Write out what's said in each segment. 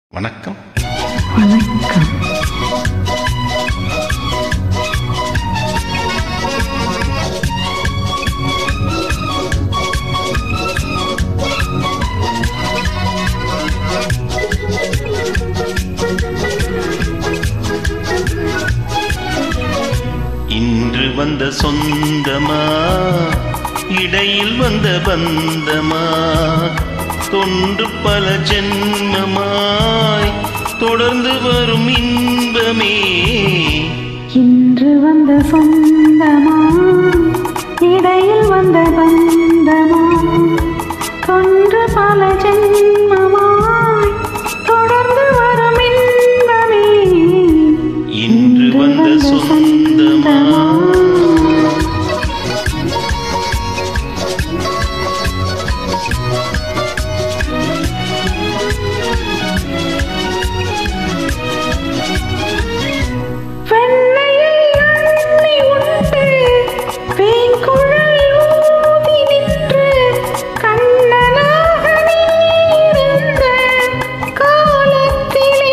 வணக்கம் வணக்கம் இன்று வந்த சொந்தமா இடையில் வந்த பந்தமா தொன்று பல ஜென்மமாய் தொடர்ந்து வரும் இன்பமே இன்று வந்த சொந்தமா இடையில் வந்த பந்தமா கொன்று பல ஜென்மமாய் தொடர்ந்து வரும் இன்பமே இன்று வந்த சொந்தமா வெண்ணையை அள்ளி உண்டு வேங்குழல் ஊதி நின்று கண்ணனாக நீ இருந்த காலத்திலே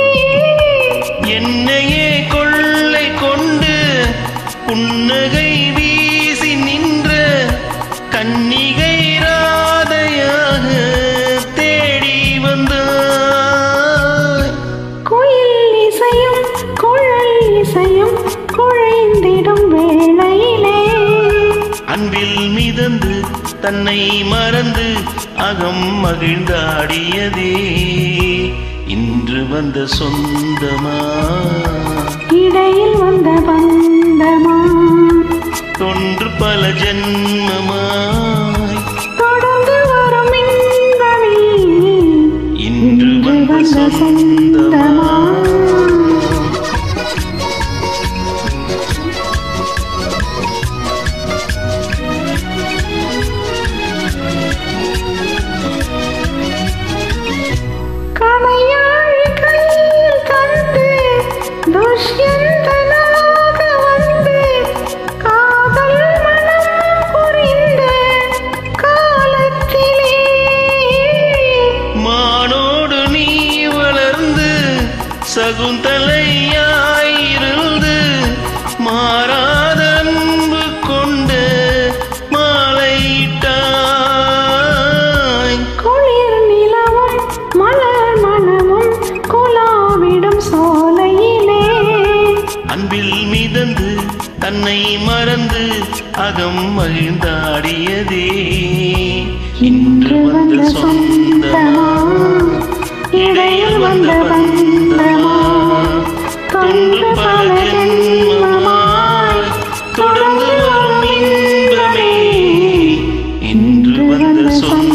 என்னையே கொள்ளை கொண்டு புன்னகை வீசி நின்ற கன்னிகை ராதையாக தேடி வந்தாய் குயில் இசையும் குழல் இசையும் குழைந்திடும் வேளையிலே அன்பில் மிதந்து தன்னை மறந்து அகம் மகிழ்ந்தாடியதே இன்று வந்த சொந்தமா இடையில் வந்த பந்தமா தொன்று பல ஜென்மமாய் தொடர்ந்து வரும் இன்பமே இன்று வந்த சொந்தமா கணையாழி கையில் தந்து துஷ்யந்தனாக வந்து காதல் மனம் புரிந்த காலத்திலே மானோடு நீ வளர்ந்து சகுந்தலையாயிருந்து மாறாத அன்பு கொண்டு மாலையிட்டாய் குளிர் நிலவும் மலர் மனமும் குலாவிடும் சோலையிலே அன்பில் மிதந்து தன்னை மறந்து அகம் மகிழ்ந்தாடியதே இன்று வந்த சொந்தமா இடையில் வந்த பந்தமா தொன்று பல ஜென்மமாய் தொடர்ந்து வரும் இன்பமே இன்று வந்த சொந்த